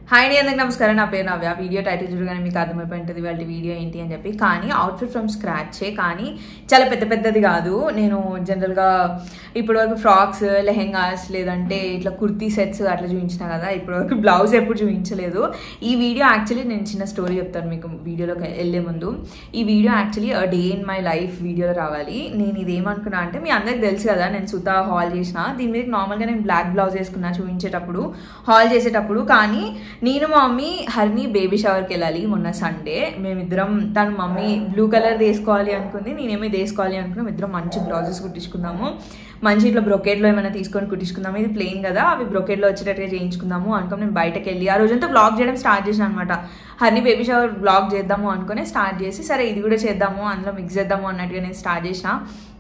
hi అండి అందరికి నమస్కారం నా పేరు నవ్య వీడియో టైటిల్ చూడగానే మీకు అర్థమైపోయి ఉంటుంది వాళ్ళ వీడియో ఏంటి అని చెప్పి కానీ అవుట్ఫిట్ ఫ్రమ్ స్క్రాచే కానీ చాలా పెద్ద పెద్దది కాదు నేను జనరల్గా ఇప్పటివరకు ఫ్రాక్స్ లెహెంగాస్ లేదంటే ఇట్లా కుర్తీ సెట్స్ అట్లా చూపించిన కదా ఇప్పటివరకు బ్లౌజ్ ఎప్పుడు చూపించలేదు ఈ వీడియో యాక్చువల్లీ నేను చిన్న స్టోరీ చెప్తాను మీకు వీడియోలోకి వెళ్ళే ముందు ఈ video actually day in my life వీడియోలో రావాలి నేను ఇది ఏమనుకున్నా అంటే మీ అందరికి తెలుసు కదా నేను సుతా హాల్ చేసిన దీని మీద నార్మల్గా నేను బ్లాక్ బ్లౌజ్ వేసుకున్నా చూపించేటప్పుడు హాల్ చేసేటప్పుడు కానీ నేను మా మమ్మీ హర్ని బేబీ షవర్కి వెళ్ళాలి మొన్న సండే మేమిద్దరం తను మమ్మీ బ్లూ కలర్ వేసుకోవాలి అనుకుంది నేనేమో ఇది వేసుకోవాలి అనుకున్నాం ఇద్దరం మంచి బ్లౌజెస్ కుట్టించుకుందాము మంచి ఇట్లా బ్రొకెట్లో ఏమైనా తీసుకొని కుట్టించుకుందాము ఇది ప్లెయిన్ కదా అవి బ్రొకెట్లో వచ్చేటట్టుగా చేయించుకుందాము అనుకుని నేను బయటకు వెళ్ళి ఆ రోజంతా బ్లాగ్ చేయడం స్టార్ట్ చేసిన అనమాట హర్ని బేబీ షవర్ బ్లాగ్ చేద్దాము అనుకుని స్టార్ట్ చేసి సరే ఇది కూడా చేద్దాము అందులో మిక్స్ చేద్దాము అన్నట్టుగా నేను స్టార్ట్ చేసిన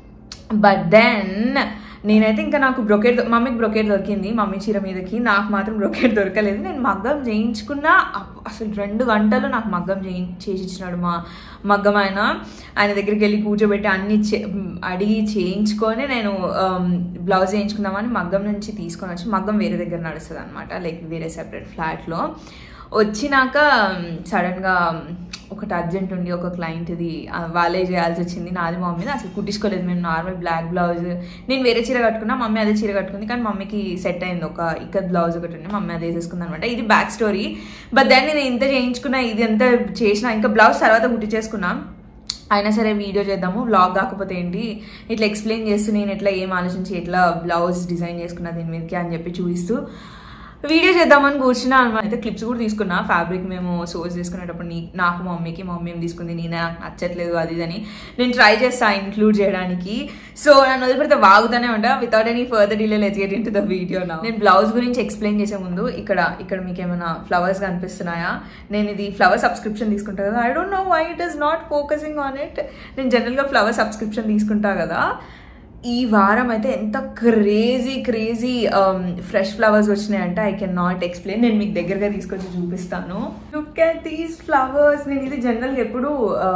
బట్ దెన్ నేనైతే ఇంకా నాకు బ్రొకెట్ మమ్మీకి బ్రొకెట్ దొరికింది మమ్మీ చీర మీదకి నాకు మాత్రం బ్రొకెట్ దొరకలేదు నేను మగ్గం చేయించుకున్నా అప్- అసలు రెండు గంటలు నాకు మగ్గం చేయి చేసి ఇచ్చినాడు మా మగ్గం ఆయన ఆయన దగ్గరికి వెళ్ళి కూర్చోబెట్టి అన్ని చే- అడిగి చేయించుకొని నేను బ్లౌజ్ చేయించుకుందామని మగ్గం నుంచి తీసుకొని వచ్చి మగ్గం వేరే దగ్గర నడుస్తుంది అనమాట లైక్ వేరే సెపరేట్ ఫ్లాట్లో వచ్చినాక సడన్గా ఒకటి అర్జెంట్ ఉండి ఒక క్లయింట్ది వాళ్ళే చేయాల్సి వచ్చింది నాది మా మమ్మీ అసలు కుట్టించుకోలేదు మేము నార్మల్ బ్లాక్ బ్లౌజ్ నేను వేరే చీర కట్టుకున్నా మమ్మీ అదే చీర కట్టుకుంది కానీ మమ్మీకి సెట్ అయింది ఒక ఇక్కడ బ్లౌజ్ ఒకటి ఉంది మమ్మీ అదే వేసేసుకుంది అనమాట ఇది బ్యాక్ స్టోరీ బట్ దాన్ని నేను ఇంత చేయించుకున్నా ఇది ఎంత చేసినా ఇంకా బ్లౌజ్ తర్వాత కుట్టించేసుకున్నా అయినా సరే వీడియో చేద్దాము వ్లాగ్ కాకపోతే ఏంటి ఇట్లా ఎక్స్ప్లెయిన్ చేస్తూ నేను ఎట్లా ఏం ఆలోచించి ఎట్లా బ్లౌజ్ డిజైన్ చేసుకున్నా దీని మీదకి అని చెప్పి చూపిస్తూ వీడియో చేద్దామని కూర్చున్నా అనమాట అయితే క్లిప్స్ కూడా తీసుకున్నా ఫ్యాబ్రిక్ మేము సోర్స్ తీసుకునేటప్పుడు నీ నాకు మా మమ్మీకి మా మమ్మీ ఏం తీసుకుంది నేను నాకు నచ్చట్లేదు అది ఇది అని నేను ట్రై చేస్తా ఇంక్లూడ్ చేయడానికి సో నన్ను వదిలిపెడితే వాగుతూనే ఉంటా without any further delay let's get into the video నా నేను బ్లౌజ్ గురించి ఎక్స్ప్లెయిన్ చేసే ముందు ఇక్కడ ఇక్కడ మీకు ఏమైనా ఫ్లవర్స్ కనిపిస్తున్నాయా నేను ఇది ఫ్లవర్ సబ్స్క్రిప్షన్ తీసుకుంటా కదా I don't know why it is not focusing on it నేను జనరల్గా ఫ్లవర్ సబ్స్క్రిప్షన్ తీసుకుంటా కదా ఈ వారం అయితే ఎంత క్రేజీ క్రేజీ ఫ్రెష్ ఫ్లవర్స్ వచ్చినాయంటే ఐ కెన్ నాట్ ఎక్స్ప్లెయిన్ నేను మీకు దగ్గరగా తీసుకొచ్చి చూపిస్తాను లుక్ అట్ దీస్ ఫ్లవర్స్ నేను ఇది జనరల్గా ఎప్పుడు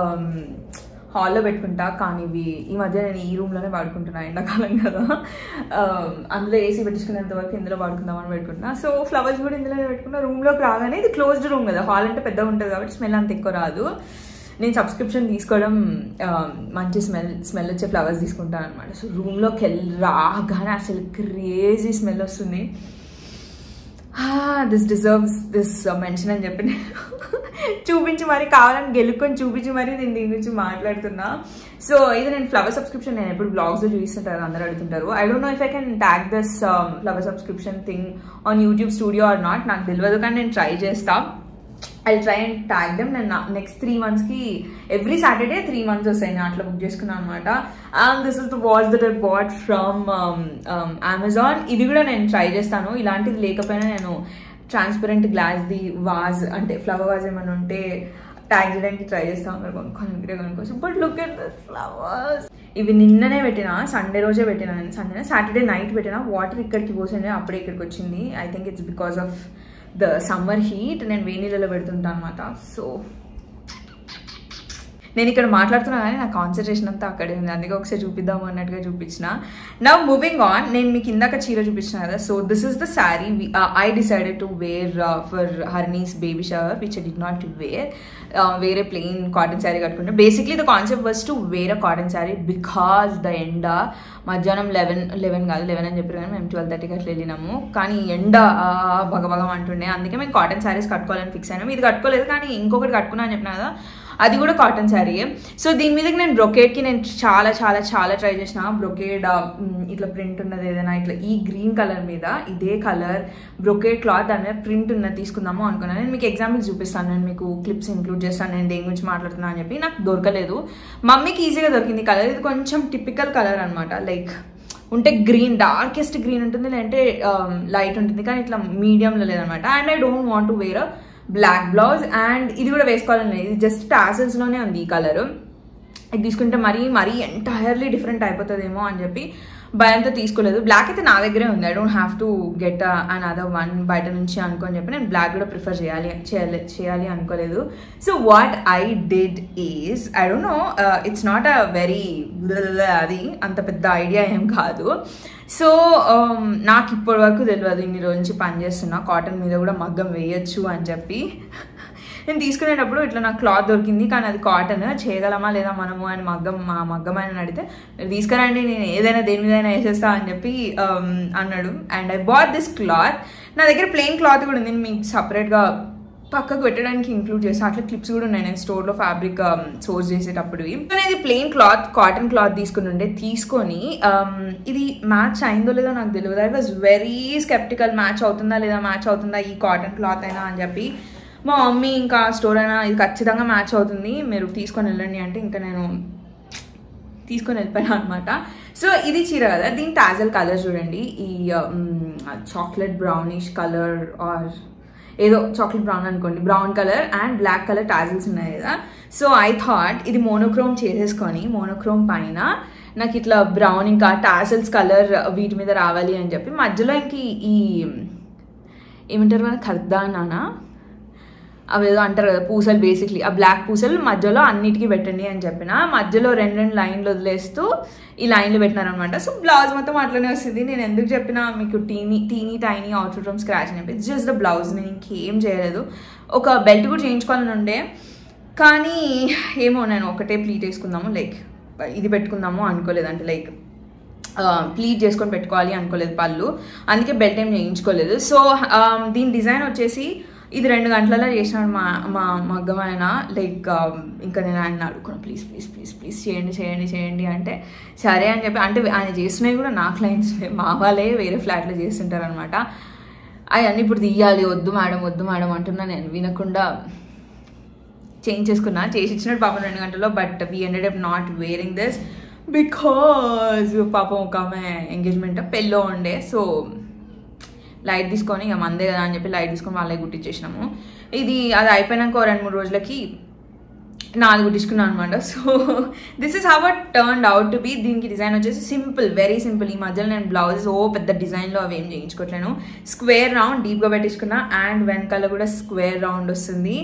హాల్లో పెట్టుకుంటా కానీ ఇవి ఈ మధ్య నేను ఈ రూమ్లోనే వాడుకుంటున్నా ఎండాకాలం కదా Um, అందులో ఏసీ పెట్టించుకునేంత వరకు ఇందులో వాడుకుందామని పెట్టుకుంటున్నా సో ఫ్లవర్స్ కూడా ఇందులోనే పెట్టుకున్నా రూమ్లోకి రాగానే ఇది క్లోజ్డ్ రూమ్ కదా హాల్ అంటే పెద్దగా ఉంటుంది కాబట్టి స్మెల్ అంత ఎక్కువ రాదు నేను సబ్స్క్రిప్షన్ తీసుకోవడం ఆ, మంచి స్మెల్ స్మెల్ వచ్చే ఫ్లవర్స్ తీసుకుంటాను అనమాట సో రూమ్లోకి వెళ్ళి రాగానే అసలు క్రేజీ స్మెల్ వస్తుంది దిస్ డిజర్వ్స్ దిస్ మెన్షన్ అని చెప్పి నేను చూపించి మరి కావాలని గెలుక్కొని చూపించి మరి నేను దీని గురించి మాట్లాడుతున్నా సో ఇది నేను ఫ్లవర్ సబ్స్క్రిప్షన్ నేను ఎప్పుడు బ్లాగ్స్లో చూపిస్తుంటారు అందరూ అడుగుతుంటారు I don't know if I can tag this flower subscription thing on YouTube studio or not నాకు తెలియదు కానీ నేను ట్రై చేస్తా I try and tag them నేను నెక్స్ట్ త్రీ మంత్స్కి ఎవ్రీ సాటర్డే త్రీ మంత్స్ వస్తాయి నేను అట్లా బుక్ చేసుకున్నాను అనమాట and this is the watch that I bought from Amazon ఇది కూడా నేను ట్రై చేస్తాను ఇలాంటిది లేకపోయినా నేను ట్రాన్స్పరెంట్ గ్లాస్ది వాజ్ అంటే ఫ్లవర్ వాజ్ ఏమైనా ఉంటే ట్యాగ్ చేయడానికి ట్రై చేస్తాను మరి కొనుక్కోవాలి కొనుక్కోవచ్చు but look at the flowers ఇవి నిన్ననే పెట్టిన సండే రోజే పెట్టిన నేను సండే సాటర్డే నైట్ పెట్టిన వాటర్ ఇక్కడికి పోసిండే అప్పుడే ఇక్కడికి వచ్చింది I think it's because of the summer heat నేను వేడి నీళ్ళలో పెడుతుంటాను అనమాట సో నేను ఇక్కడ మాట్లాడుతున్నా కానీ నా కాన్సన్ట్రేషన్ అంతా అక్కడే ఉంది అందుకే ఒకసారి చూపిద్దాము అన్నట్టుగా చూపించిన నవ్ మూవింగ్ ఆన్ నేను మీకు ఇందాక చీర చూపించిన కదా so this is the sari I decided to wear for her niece's baby shower which I did not wear వేరే ప్లెయిన్ కాటన్ శారీ కట్టుకుంటే basically the concept was to wear a cotton sari because the ఎండ మధ్యాహ్నం లెవెన్ లెవెన్ కాదు eleven అని చెప్పారు కానీ మేము twelve థర్టీకి అట్లా వెళ్ళినాము కానీ ఎండ భగభగం అంటుండే అందుకే మేము కాటన్ శారీస్ కట్టుకోవాలని ఫిక్స్ అయినాము ఇది కట్టుకోలేదు కానీ ఇంకొకటి కట్టుకున్నా అని చెప్పిన కదా అది కూడా కాటన్ శారీ సో దీని మీదకి నేను బ్రొకేడ్కి నేను చాలా చాలా చాలా ట్రై చేసిన బ్రొకేడ్ ఇట్లా ప్రింట్ ఉన్నది ఏదైనా ఇట్లా ఈ గ్రీన్ కలర్ మీద ఇదే కలర్ బ్రొకేడ్ క్లాత్ దాని మీద ప్రింట్ ఉన్నది తీసుకుందాము అనుకున్నాను నేను మీకు ఎగ్జాంపుల్ చూపిస్తాను నేను మీకు క్లిప్స్ ఇంక్లూడ్ చేస్తాను నేను దేని గురించి మాట్లాడుతున్నాను అని చెప్పి నాకు దొరకలేదు మమ్మీకి ఈజీగా దొరికింది కలర్ ఇది కొంచెం టిపికల్ కలర్ అనమాట లైక్ ఉంటే గ్రీన్ డార్కెస్ట్ గ్రీన్ ఉంటుంది లేదంటే లైట్ ఉంటుంది కానీ ఇట్లా మీడియంలో లేదనమాట and I don't want to wear black blouse and ఇది కూడా వేసుకోవాలని లేదు ఇది జస్ట్ టాసల్స్లోనే ఉంది ఈ కలర్ ఇది తీసుకుంటే మరీ మరీ ఎంటైర్లీ డిఫరెంట్ అయిపోతుందేమో అని చెప్పి భయంతో తీసుకోలేదు బ్లాక్ అయితే నా దగ్గరే ఉంది I don't have to get another one బయట నుంచి అనుకోని చెప్పి నేను బ్లాక్ కూడా ప్రిఫర్ చేయాలి చేయాలి చేయాలి అనుకోలేదు so what I did is I don't know it's not a very అది అంత పెద్ద ఐడియా ఏం కాదు సో నాకు ఇప్పటి వరకు తెలియదు ఇన్ని రోజు నుంచి పని చేస్తున్నా కాటన్ మీద కూడా మగ్గం వేయొచ్చు అని చెప్పి నేను తీసుకునేటప్పుడు ఇట్లా నాకు క్లాత్ దొరికింది కానీ అది కాటన్ చేయగలమా లేదా మనము అని మగ్గం మా మగ్గం ఆయన అడిగితే మీరు తీసుకురండి నేను ఏదైనా దేని మీదైనా వేసేస్తా అని చెప్పి um, అన్నాడు and I bought this cloth నా దగ్గర ప్లెయిన్ క్లాత్ కూడా ఉంది నేను మీకు సపరేట్గా పక్కకు పెట్టడానికి ఇంక్లూడ్ చేస్తాను అట్లా క్లిప్స్ కూడా ఉన్నాయి నేను స్టోర్లో ఫ్యాబ్రిక్ సోర్స్ చేసేటప్పుడు ఇది ప్లెయిన్ క్లాత్ కాటన్ క్లాత్ తీసుకుని ఉండే తీసుకొని um, ఇది మ్యాచ్ అయిందో లేదో నాకు తెలియదు I was very sceptical match అవుతుందా లేదా మ్యాచ్ అవుతుందా ఈ కాటన్ క్లాత్ అయినా అని చెప్పి మా మమ్మీ ఇంకా స్టోర్ అయినా ఇది ఖచ్చితంగా మ్యాచ్ అవుతుంది మీరు తీసుకొని వెళ్ళండి అంటే ఇంకా నేను తీసుకొని వెళ్ళిపోయాను అనమాట సో ఇది చీర కదా దీని టాజల్ కలర్ చూడండి ఈ చాక్లెట్ బ్రౌనిష్ కలర్ ఆర్ ఏదో చాక్లెట్ బ్రౌన్ అనుకోండి brown colour and black colour tassels ఉన్నాయి కదా సో ఐ థాట్ ఇది మోనోక్రోమ్ చేసేసుకొని మోనోక్రోమ్ పైన నాకు ఇట్లా బ్రౌన్ ఇంకా టాజిల్స్ కలర్ వీటి మీద రావాలి అని చెప్పి మధ్యలో ఇంక ఈ- ఈ ఏమంటారు కదా ఖర్దానా అవి ఏదో అంటారు కదా పూసలు బేసిక్లీ ఆ బ్లాక్ పూసలు మధ్యలో అన్నిటికీ పెట్టండి అని చెప్పిన మధ్యలో రెండు రెండు లైన్లు వదిలేస్తూ ఈ లైన్లు పెట్టినారనమాట సో బ్లౌజ్ మొత్తం అట్లనే వస్తుంది నేను ఎందుకు చెప్పినా మీకు teeny teeny tiny outfit from scratch అని చెప్పి జస్ట్ ద బ్లౌజ్ నేను ఇంకేం చేయలేదు ఒక బెల్ట్ కూడా చేయించుకోవాలని ఉండే కానీ ఏమో నేను ఒకటే ప్లీట్ వేసుకుందాము లైక్ ఇది పెట్టుకుందాము అనుకోలేదు అంటే లైక్ ప్లీట్ చేసుకొని పెట్టుకోవాలి అనుకోలేదు పళ్ళు అందుకే బెల్ట్ ఏం చేయించుకోలేదు సో దీని డిజైన్ వచ్చేసి ఇది రెండు గంటలలో చేసినాడు మా మా మగ్గం ఆయన లైక్ ఇంకా నేను ఆయన అడుగుకున్నాను ప్లీజ్ ప్లీజ్ ప్లీజ్ ప్లీజ్ చేయండి చేయండి చేయండి అంటే సరే అని చెప్పి అంటే ఆయన చేసినవి కూడా నా క్లయింట్స్ మా వాళ్ళే వేరే ఫ్లాట్లో చేస్తుంటారు అనమాట అవన్నీ ఇప్పుడు తీయాలి వద్దు మేడం వద్దు మేడం అంటున్నా నేను వినకుండా చేంజ్ చేసుకున్నా చేసి ఇచ్చినట్టు పాపం రెండు గంటల్లో but we ended up not wearing this because పాపం ఒక ఆమె ఎంగేజ్మెంట్ పెళ్ళో ఉండే సో లైట్ తీసుకొని ఇక మందే కదా అని చెప్పి లైట్ తీసుకొని వాళ్ళే గుట్టించేసినాము ఇది అది అయిపోయినాక ఓ రెండు మూడు రోజులకి నాది కుట్టించుకున్నాను అనమాట so this is how it turn out to be దీనికి డిజైన్ వచ్చేసి సింపుల్ వెరీ సింపుల్ ఈ మధ్యలో నేను బ్లౌజెస్ ఓ పెద్ద డిజైన్లో అవి ఏం చేయించుకోవట్లేను స్క్వేర్ రౌండ్ డీప్గా పెట్టించుకున్నా అండ్ వెనకాల కూడా స్క్వేర్ రౌండ్ వస్తుంది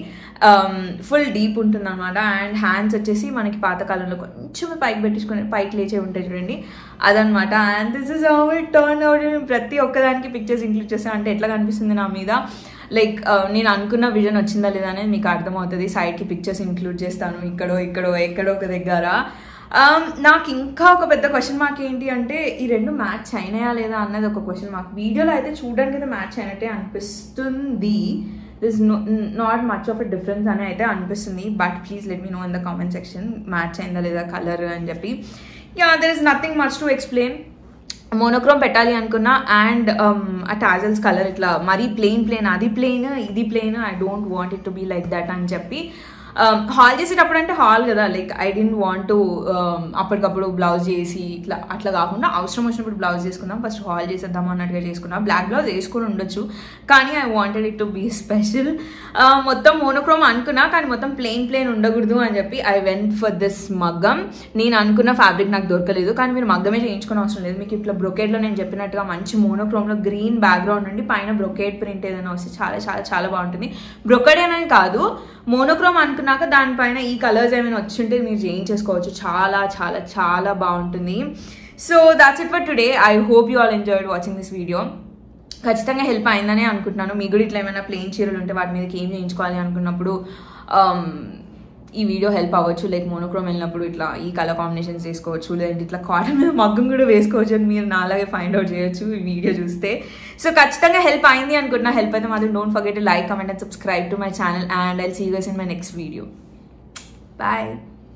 ఫుల్ డీప్ ఉంటుంది అనమాట అండ్ హ్యాండ్స్ వచ్చేసి మనకి పాతకాలంలో కొంచెం పైకి పెట్టించుకుని పైకి లేచే ఉంటాయి చూడండి అదనమాట and this is how it turn out ప్రతి ఒక్కదానికి పిక్చర్స్ ఇంక్లూడ్ చేస్తాను అంటే ఎట్లా కనిపిస్తుంది నా మీద లైక్ నేను అనుకున్న విజన్ వచ్చిందా లేదా అనేది మీకు అర్థమవుతుంది సైడ్కి పిక్చర్స్ ఇంక్లూడ్ చేస్తాను ఇక్కడో ఇక్కడో ఎక్కడో ఒక దగ్గర Um, నాకు ఇంకా ఒక పెద్ద క్వశ్చన్ మార్క్ ఏంటి అంటే ఈ రెండు మ్యాచ్ అయినాయా లేదా అన్నది ఒక క్వశ్చన్ మార్క్ వీడియోలో అయితే చూడడానికి అయితే మ్యాచ్ అయినట్టే అనిపిస్తుంది this not much of a difference అని అయితే అనిపిస్తుంది but please let me know in the comment section match అయిందా లేదా కలర్ అని చెప్పి yeah there is nothing much to explain monochrome పెట్టాలి అనుకున్నా అండ్ ఆ టాజల్స్ కలర్ ఇట్లా మరీ ప్లెయిన్ ప్లెయిన్ అది ప్లెయిన్ ఇది plain I don't want it to be like that అని చెప్పి హాల్ చేసేటప్పుడు అంటే హాల్ కదా like I don't want to అప్పటికప్పుడు బ్లౌజ్ చేసి ఇట్లా అట్లా కాకుండా అవసరం వచ్చినప్పుడు బ్లౌజ్ చేసుకుందాం ఫస్ట్ హాల్ చేసేద్దాం అన్నట్టుగా చేసుకున్నా బ్లాక్ బ్లౌజ్ వేసుకొని ఉండొచ్చు కానీ I wanted it to be special మొత్తం మోనోక్రోమ్ అనుకున్నా కానీ మొత్తం ప్లెయిన్ ప్లెయిన్ ఉండకూడదు అని చెప్పి ఐ వెంట్ ఫర్ దిస్ మగ్గం నేను అనుకున్న ఫ్యాబ్రిక్ నాకు దొరకలేదు కానీ మీరు మగ్గమే చేయించుకునే అవసరం లేదు మీకు ఇట్లా బ్రొకేడ్లో నేను చెప్పినట్టుగా మంచి మోనోక్రోమ్లో గ్రీన్ బ్యాక్గ్రౌండ్ నుండి పైన బ్రొకేడ్ ప్రింట్ ఏదైనా వస్తే చాలా చాలా చాలా బాగుంటుంది బ్రొకేడ్ అనేది కాదు మోనోక్రోమ్ అనుకున్నాక దానిపైన ఈ కలర్స్ ఏమైనా వచ్చింటే మీరు చేయించేసుకోవచ్చు చాలా చాలా చాలా బాగుంటుంది so that's it for today I hope you all enjoyed watching this video ఖచ్చితంగా హెల్ప్ అయిందనే అనుకుంటున్నాను మీకు కూడా ఇట్లా ఏమైనా ప్లెయిన్ చీరలు ఉంటే వాటి మీదకి ఏం చేయించుకోవాలి అనుకున్నప్పుడు um, ఈ వీడియో హెల్ప్ అవ్వచ్చు లైక్ మోనోక్రోమ్ వెళ్ళినప్పుడు ఇట్లా ఈ కలర్ కాంబినేషన్స్ వేసుకోవచ్చు లేదంటే ఇట్లా కాటన్ మీద మగ్గం కూడా వేసుకోవచ్చు అని మీరు నాలాగే ఫైండ్ అవుట్ చేయొచ్చు ఈ వీడియో చూస్తే సో ఖచ్చితంగా హెల్ప్ అయింది అనుకుంటున్నా హెల్ప్ అయితే మాత్రం don't forget like comment and subscribe to my channel and I'll see you guys in my next video bye